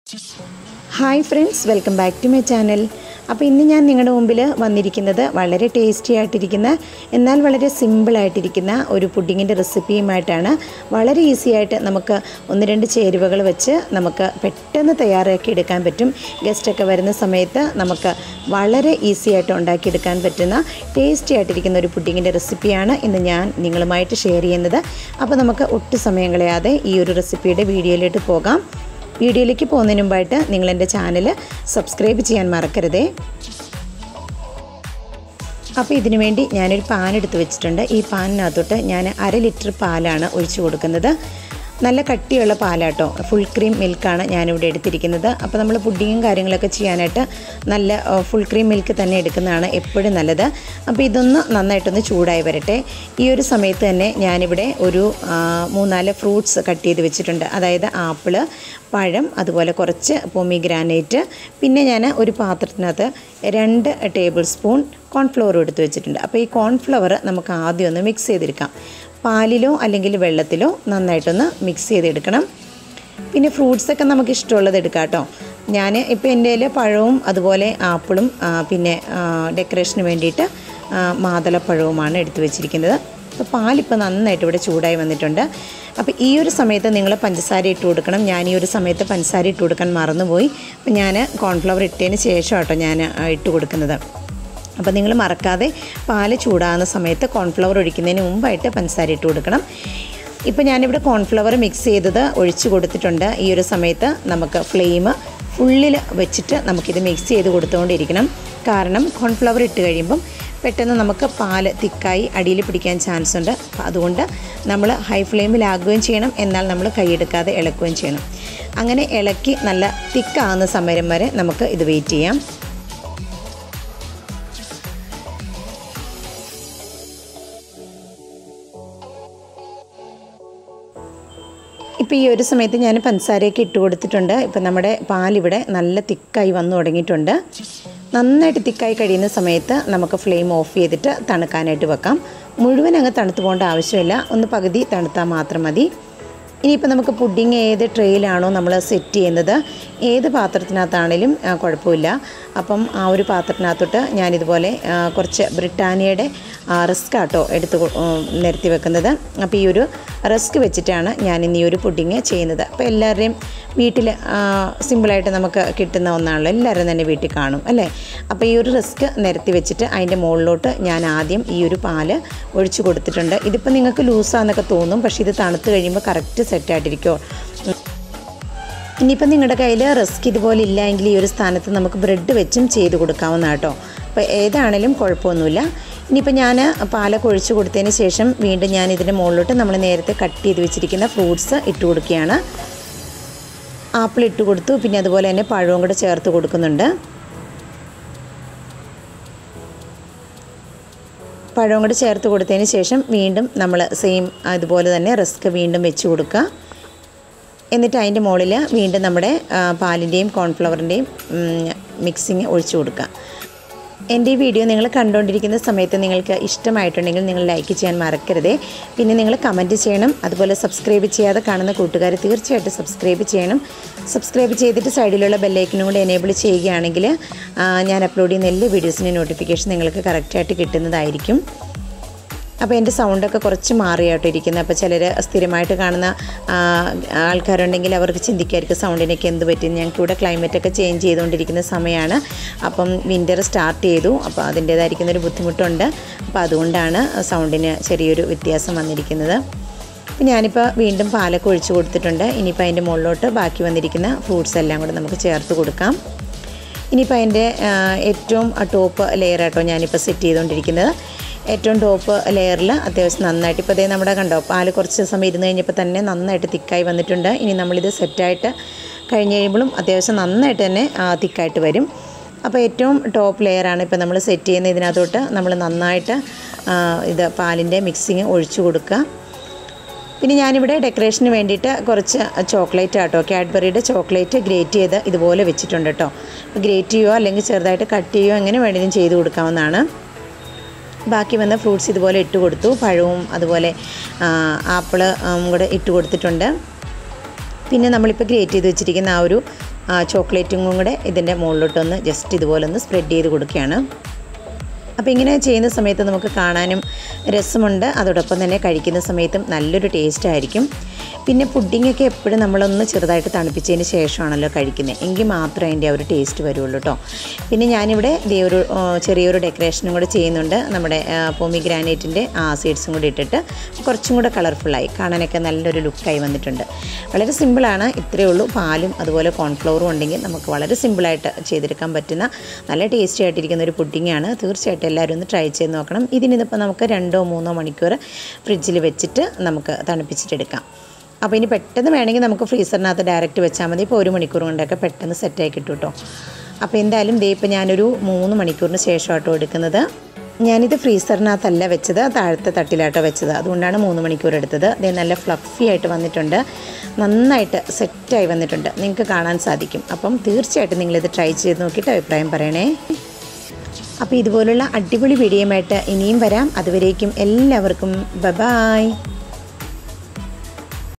hi friends welcome back to my channel അപ്പോൾ ഇന്ന് ഞാൻ നിങ്ങളുടെ മുമ്പിൽ വന്നിരിക്കുന്നത് വളരെ ടേസ്റ്റി ആയിട്ടിരിക്കുന്ന എന്നാൽ വളരെ സിമ്പിളായിട്ടിരിക്കുന്ന ഒരു പുഡിങ്ങിൻ്റെ റെസിപ്പിയുമായിട്ടാണ് വളരെ ഈസി ആയിട്ട് നമുക്ക് ഒന്ന് രണ്ട് ചേരുവകൾ വെച്ച് നമുക്ക് പെട്ടെന്ന് തയ്യാറാക്കി എടുക്കാൻ പറ്റും ഗസ്റ്റൊക്കെ വരുന്ന സമയത്ത് നമുക്ക് വളരെ ഈസി ആയിട്ട് ഉണ്ടാക്കിയെടുക്കാൻ പറ്റുന്ന ടേസ്റ്റി ആയിട്ടിരിക്കുന്ന ഒരു പുഡിങ്ങിൻ്റെ റെസിപ്പിയാണ് ഇന്ന് ഞാൻ നിങ്ങളുമായിട്ട് ഷെയർ ചെയ്യുന്നത് അപ്പോൾ നമുക്ക് ഒട്ടും സമയം കളയാതെ ഈ ഒരു റെസിപ്പിയുടെ വീഡിയോയിലോട്ട് പോകാം വീഡിയോയിലേക്ക് പോകുന്നതിന് മുമ്പായിട്ട് നിങ്ങൾ എൻ്റെ ചാനൽ സബ്സ്ക്രൈബ് ചെയ്യാൻ മറക്കരുതേ അപ്പോൾ ഇതിനു വേണ്ടി ഞാനൊരു പാൻ എടുത്ത് വെച്ചിട്ടുണ്ട് ഈ പാനിനകത്തോട്ട് ഞാൻ അര ലിറ്റർ പാലാണ് ഒഴിച്ചു കൊടുക്കുന്നത് നല്ല കട്ടിയുള്ള പാലാട്ടോ ഫുൾ ക്രീം മിൽക്കാണ് ഞാനിവിടെ എടുത്തിരിക്കുന്നത് അപ്പോൾ നമ്മൾ പുഡിങ്ങും കാര്യങ്ങളൊക്കെ ചെയ്യാനായിട്ട് നല്ല ഫുൾ ക്രീം മിൽക്ക് തന്നെ എടുക്കുന്നതാണ് എപ്പോഴും നല്ലത് അപ്പോൾ ഇതൊന്ന് നന്നായിട്ടൊന്ന് ചൂടായി വരട്ടെ ഈ ഒരു സമയത്ത് തന്നെ ഞാനിവിടെ ഒരു മൂന്നാല് ഫ്രൂട്ട്സ് കട്ട് ചെയ്ത് വെച്ചിട്ടുണ്ട് അതായത് ആപ്പിള് പഴം അതുപോലെ കുറച്ച് പൊമിഗ്രാനൈറ്റ് പിന്നെ ഞാൻ ഒരു പാത്രത്തിനകത്ത് രണ്ട് ടേബിൾ സ്പൂൺ കോൺഫ്ലവർ എടുത്ത് വെച്ചിട്ടുണ്ട് അപ്പോൾ ഈ കോൺഫ്ലവർ നമുക്ക് ആദ്യം ഒന്ന് മിക്സ് ചെയ്തെടുക്കാം പാലിലോ അല്ലെങ്കിൽ വെള്ളത്തിലോ നന്നായിട്ടൊന്ന് മിക്സ് ചെയ്തെടുക്കണം പിന്നെ ഫ്രൂട്ട്സൊക്കെ നമുക്ക് ഇഷ്ടമുള്ളത് എടുക്കാം കേട്ടോ ഞാൻ ഇപ്പോൾ എൻ്റെ കയ്യിൽ പഴവും അതുപോലെ ആപ്പിളും പിന്നെ ഡെക്കറേഷന് വേണ്ടിയിട്ട് മാതളപ്പഴവുമാണ് എടുത്തു വെച്ചിരിക്കുന്നത് അപ്പോൾ പാലിപ്പോൾ നന്നായിട്ട് ഇവിടെ ചൂടായി വന്നിട്ടുണ്ട് അപ്പോൾ ഈ ഒരു സമയത്ത് നിങ്ങൾ പഞ്ചസാര ഇട്ട് കൊടുക്കണം ഞാൻ ഈ ഒരു സമയത്ത് പഞ്ചസാര ഇട്ട് കൊടുക്കാൻ മറന്നുപോയി അപ്പോൾ ഞാൻ കോൺഫ്ലവർ ഇട്ടതിന് ശേഷം കേട്ടോ ഞാൻ ഇട്ട് കൊടുക്കുന്നത് അപ്പോൾ നിങ്ങൾ മറക്കാതെ പാല് ചൂടാകുന്ന സമയത്ത് കോൺഫ്ലവർ ഒഴിക്കുന്നതിന് മുമ്പായിട്ട് പഞ്ചസാര ഇട്ട് കൊടുക്കണം ഇപ്പോൾ ഞാനിവിടെ കോൺഫ്ലവർ മിക്സ് ചെയ്തത് ഒഴിച്ച് കൊടുത്തിട്ടുണ്ട് ഈ ഒരു സമയത്ത് നമുക്ക് ഫ്ലെയിം ഫുള്ളിൽ വെച്ചിട്ട് നമുക്കിത് മിക്സ് ചെയ്ത് കൊടുത്തുകൊണ്ടിരിക്കണം കാരണം കോൺഫ്ലവർ ഇട്ട് കഴിയുമ്പം പെട്ടെന്ന് നമുക്ക് പാല് തിക്കായി അടിയിൽ പിടിക്കാൻ ചാൻസ് ഉണ്ട് അപ്പോൾ അതുകൊണ്ട് നമ്മൾ ഹൈ ഫ്ലെയിമിലാകുകയും ചെയ്യണം എന്നാൽ നമ്മൾ കൈയെടുക്കാതെ ഇളക്കുകയും ചെയ്യണം അങ്ങനെ ഇളക്കി നല്ല തിക്കാകുന്ന സമയം വരെ നമുക്ക് ഇത് വെയിറ്റ് ചെയ്യാം ഇപ്പോൾ ഈ ഒരു സമയത്ത് ഞാൻ പഞ്ചസാരയൊക്കെ ഇട്ട് കൊടുത്തിട്ടുണ്ട് ഇപ്പം നമ്മുടെ പാലിവിടെ നല്ല തിക്കായി വന്നു തുടങ്ങിയിട്ടുണ്ട് നന്നായിട്ട് തിക്കായി കഴിയുന്ന സമയത്ത് നമുക്ക് ഫ്ലെയിം ഓഫ് ചെയ്തിട്ട് തണുക്കാനായിട്ട് വെക്കാം മുഴുവൻ അങ്ങ് തണുത്ത് പോകേണ്ട ആവശ്യമില്ല ഒന്ന് പകുതി തണുത്താൽ മാത്രം മതി ഇനിയിപ്പോൾ നമുക്ക് പുഡിങ് ഏത് ട്രെയിലാണോ നമ്മൾ സെറ്റ് ചെയ്യുന്നത് ഏത് പാത്രത്തിനകത്താണേലും കുഴപ്പമില്ല അപ്പം ആ ഒരു പാത്രത്തിനകത്തോട്ട് ഞാനിതുപോലെ കുറച്ച് ബ്രിട്ടാനിയയുടെ റിസ്ക് ആട്ടോ എടുത്ത് നിരത്തി വെക്കുന്നത് അപ്പോൾ ഈ ഒരു റിസ്ക് വെച്ചിട്ടാണ് ഞാൻ ഇന്ന് ഈ ഒരു പുഡിങ് ചെയ്യുന്നത് അപ്പോൾ എല്ലാവരുടെയും വീട്ടിൽ സിമ്പിളായിട്ട് നമുക്ക് കിട്ടുന്ന ഒന്നാണല്ലോ എല്ലാവരും തന്നെ വീട്ടിൽ കാണും അല്ലേ അപ്പോൾ ഈ ഒരു റിസ്ക് നിരത്തി വെച്ചിട്ട് അതിൻ്റെ മുകളിലോട്ട് ഞാൻ ആദ്യം ഈ ഒരു പാല് ഒഴിച്ചു കൊടുത്തിട്ടുണ്ട് ഇതിപ്പോൾ നിങ്ങൾക്ക് ലൂസാന്നൊക്കെ തോന്നും പക്ഷേ ഇത് തണുത്ത് കഴിയുമ്പോൾ കറക്റ്റ് സെറ്റായിട്ടിരിക്കുമോ ഇനിയിപ്പോൾ നിങ്ങളുടെ കയ്യിൽ റിസ്ക് ഇതുപോലെ ഇല്ല എങ്കിൽ ഈ ഒരു സ്ഥാനത്ത് നമുക്ക് ബ്രെഡ് വെച്ചും ചെയ്ത് കൊടുക്കാവുന്ന കേട്ടോ അപ്പോൾ ഏതാണേലും കുഴപ്പമൊന്നുമില്ല ഇനിയിപ്പോൾ ഞാൻ പാലൊക്കെ ഒഴിച്ച് കൊടുത്തതിന് ശേഷം വീണ്ടും ഞാൻ ഇതിൻ്റെ മുകളിലോട്ട് നമ്മൾ നേരത്തെ കട്ട് ചെയ്ത് വെച്ചിരിക്കുന്ന ഫ്രൂട്ട്സ് ഇട്ട് കൊടുക്കുകയാണ് ആപ്പിൾ ഇട്ട് കൊടുത്തു പിന്നെ അതുപോലെ തന്നെ പഴവും കൂടെ ചേർത്ത് കൊടുക്കുന്നുണ്ട് പഴവും കൂടെ ചേർത്ത് കൊടുത്തതിന് ശേഷം വീണ്ടും നമ്മൾ സെയിം അതുപോലെ തന്നെ റിസ്ക് വീണ്ടും വെച്ച് കൊടുക്കുക എന്നിട്ട് അതിൻ്റെ മുകളിൽ വീണ്ടും നമ്മുടെ പാലിൻ്റെയും കോൺഫ്ലവറിൻ്റെയും മിക്സിങ് ഒഴിച്ചു കൊടുക്കുക എൻ്റെ ഈ വീഡിയോ നിങ്ങൾ കണ്ടുകൊണ്ടിരിക്കുന്ന സമയത്ത് നിങ്ങൾക്ക് ഇഷ്ടമായിട്ടുണ്ടെങ്കിൽ നിങ്ങൾ ലൈക്ക് ചെയ്യാൻ മറക്കരുതേ പിന്നെ നിങ്ങൾ കമൻറ്റ് ചെയ്യണം അതുപോലെ സബ്സ്ക്രൈബ് ചെയ്യാതെ കാണുന്ന കൂട്ടുകാർ തീർച്ചയായിട്ടും സബ്സ്ക്രൈബ് ചെയ്യണം സബ്സ്ക്രൈബ് ചെയ്തിട്ട് സൈഡിലുള്ള ബെല്ലൈക്കനും കൂടെ എനേബിൾ ചെയ്യുകയാണെങ്കിൽ ഞാൻ അപ്ലോഡ് ചെയ്യുന്ന എല്ലാ വീഡിയോസിൻ്റെ നോട്ടിഫിക്കേഷൻ നിങ്ങൾക്ക് കറക്റ്റായിട്ട് കിട്ടുന്നതായിരിക്കും അപ്പോൾ എൻ്റെ സൗണ്ടൊക്കെ കുറച്ച് മാറിയാട്ടോ ഇരിക്കുന്നത് അപ്പോൾ ചിലർ സ്ഥിരമായിട്ട് കാണുന്ന ആൾക്കാരുണ്ടെങ്കിൽ അവർക്ക് ചിന്തിക്കായിരിക്കും സൗണ്ടിനൊക്കെ എന്ത് പറ്റും ഞങ്ങൾക്ക് ഇവിടെ ക്ലൈമറ്റൊക്കെ ചേഞ്ച് ചെയ്തുകൊണ്ടിരിക്കുന്ന സമയമാണ് അപ്പം വിൻ്റർ സ്റ്റാർട്ട് ചെയ്തു അപ്പോൾ അതിൻ്റേതായിരിക്കുന്ന ഒരു ബുദ്ധിമുട്ടുണ്ട് അപ്പോൾ അതുകൊണ്ടാണ് സൗണ്ടിന് ചെറിയൊരു വ്യത്യാസം വന്നിരിക്കുന്നത് അപ്പോൾ ഞാനിപ്പോൾ വീണ്ടും പാലൊക്കെ ഒഴിച്ച് കൊടുത്തിട്ടുണ്ട് ഇനിയിപ്പോൾ അതിൻ്റെ മുകളിലോട്ട് ബാക്കി വന്നിരിക്കുന്ന ഫ്രൂട്ട്സ് എല്ലാം കൂടെ നമുക്ക് ചേർത്ത് കൊടുക്കാം ഇനിയിപ്പോൾ അതിൻ്റെ ഏറ്റവും ടോപ്പ് ലെയർ ആട്ടോ ഞാനിപ്പോൾ സെറ്റ് ചെയ്തുകൊണ്ടിരിക്കുന്നത് ഏറ്റവും ടോപ്പ് ലെയറിൽ അത്യാവശ്യം നന്നായിട്ട് ഇപ്പോൾ അതേ നമ്മുടെ കണ്ടോ പാല് കുറച്ച് സമയം ഇരുന്ന് കഴിഞ്ഞപ്പോൾ തന്നെ നന്നായിട്ട് തിക്കായി വന്നിട്ടുണ്ട് ഇനി നമ്മളിത് സെറ്റായിട്ട് കഴിഞ്ഞ് കഴിയുമ്പോഴും അത്യാവശ്യം നന്നായിട്ട് തന്നെ തിക്കായിട്ട് വരും അപ്പോൾ ഏറ്റവും ടോപ്പ് ലെയറാണ് ഇപ്പോൾ നമ്മൾ സെറ്റ് ചെയ്യുന്ന ഇതിനകത്തോട്ട് നമ്മൾ നന്നായിട്ട് ഇത് പാലിൻ്റെ മിക്സിങ് ഒഴിച്ചു കൊടുക്കുക പിന്നെ ഞാനിവിടെ ഡെക്കറേഷന് വേണ്ടിയിട്ട് കുറച്ച് ചോക്ലേറ്റ് ആട്ടോ കാഡ്ബറിയുടെ ചോക്ലേറ്റ് ഗ്രേറ്റ് ചെയ്ത് ഇതുപോലെ വെച്ചിട്ടുണ്ട് കേട്ടോ ഗ്രേറ്റ് ചെയ്യുകയോ അല്ലെങ്കിൽ ചെറുതായിട്ട് കട്ട് ചെയ്യുകയോ എങ്ങനെ വേണമെങ്കിലും ചെയ്ത് കൊടുക്കാവുന്നതാണ് ബാക്കി വന്ന ഫ്രൂട്ട്സ് ഇതുപോലെ ഇട്ട് കൊടുത്തു പഴവും അതുപോലെ ആപ്പിള് കൂടെ ഇട്ട് കൊടുത്തിട്ടുണ്ട് പിന്നെ നമ്മളിപ്പോൾ ഗ്രേറ്റ് ചെയ്ത് വെച്ചിരിക്കുന്ന ആ ഒരു ചോക്ലേറ്റും കൂടെ ഇതിൻ്റെ മുകളിലോട്ടൊന്ന് ജസ്റ്റ് ഇതുപോലെ ഒന്ന് സ്പ്രെഡ് ചെയ്ത് കൊടുക്കുകയാണ് അപ്പോൾ ഇങ്ങനെ ചെയ്യുന്ന സമയത്ത് നമുക്ക് കാണാനും രസമുണ്ട് അതോടൊപ്പം തന്നെ കഴിക്കുന്ന സമയത്തും നല്ലൊരു ടേസ്റ്റ് ആയിരിക്കും പിന്നെ പുഡിങ്ങൊക്കെ എപ്പോഴും നമ്മളൊന്ന് ചെറുതായിട്ട് തണുപ്പിച്ചതിന് ശേഷമാണല്ലോ കഴിക്കുന്നത് എങ്കിൽ മാത്രമേ അതിൻ്റെ ആ ഒരു ടേസ്റ്റ് വരുള്ളൂ കേട്ടോ പിന്നെ ഞാനിവിടെ ഇതേ ഒരു ആ, ചെറിയൊരു ഡെക്കറേഷനും കൂടെ ചെയ്യുന്നുണ്ട് നമ്മുടെ പോമി ഗ്രാനൈറ്റിൻ്റെ ആ സീഡ്സും കൂടി ഇട്ടിട്ട് കുറച്ചും കൂടെ കളർഫുള്ളായി കാണാനൊക്കെ നല്ലൊരു ലുക്കായി വന്നിട്ടുണ്ട് വളരെ സിമ്പിളാണ് ഇത്രയേ ഉള്ളൂ പാലും അതുപോലെ കോൺഫ്ലവറും ഉണ്ടെങ്കിൽ നമുക്ക് വളരെ സിമ്പിളായിട്ട് ചെയ്തെടുക്കാൻ പറ്റുന്ന നല്ല ടേസ്റ്റി ആയിട്ടിരിക്കുന്ന ഒരു പുഡിങ്ങാണ് തീർച്ചയായിട്ടും എല്ലാവരും ഒന്ന് ട്രൈ ചെയ്ത് നോക്കണം ഇതിനിപ്പോൾ നമുക്ക് രണ്ടോ മൂന്നോ മണിക്കൂർ ഫ്രിഡ്ജിൽ വെച്ചിട്ട് നമുക്ക് തണുപ്പിച്ചിട്ടെടുക്കാം അപ്പോൾ ഇനി പെട്ടെന്ന് വേണമെങ്കിൽ നമുക്ക് ഫ്രീസറിനകത്ത് ഡയറക്റ്റ് വെച്ചാൽ മതി ഇപ്പോൾ ഒരു മണിക്കൂർ കൊണ്ടൊക്കെ പെട്ടെന്ന് സെറ്റായി കിട്ടും കേട്ടോ അപ്പോൾ എന്തായാലും ദേ ഇപ്പോൾ ഞാനൊരു മൂന്ന് മണിക്കൂറിന് ശേഷമാട്ടോ എടുക്കുന്നത് ഞാനിത് ഫ്രീസറിനകത്തല്ല വെച്ചത് താഴത്തെ തട്ടിലാട്ടോ വെച്ചത് അതുകൊണ്ടാണ് മൂന്ന് മണിക്കൂർ എടുത്തത് ഇത് നല്ല ഫ്ലഫി ആയിട്ട് വന്നിട്ടുണ്ട് നന്നായിട്ട് സെറ്റായി വന്നിട്ടുണ്ട് നിങ്ങൾക്ക് കാണാൻ സാധിക്കും അപ്പം തീർച്ചയായിട്ടും നിങ്ങളിത് ട്രൈ ചെയ്ത് നോക്കിയിട്ട് അഭിപ്രായം പറയണേ അപ്പോൾ ഇതുപോലുള്ള അടിപൊളി വീഡിയോയുമായിട്ട് ഇനിയും വരാം അതുവരേക്കും എല്ലാവർക്കും ബ ബായ്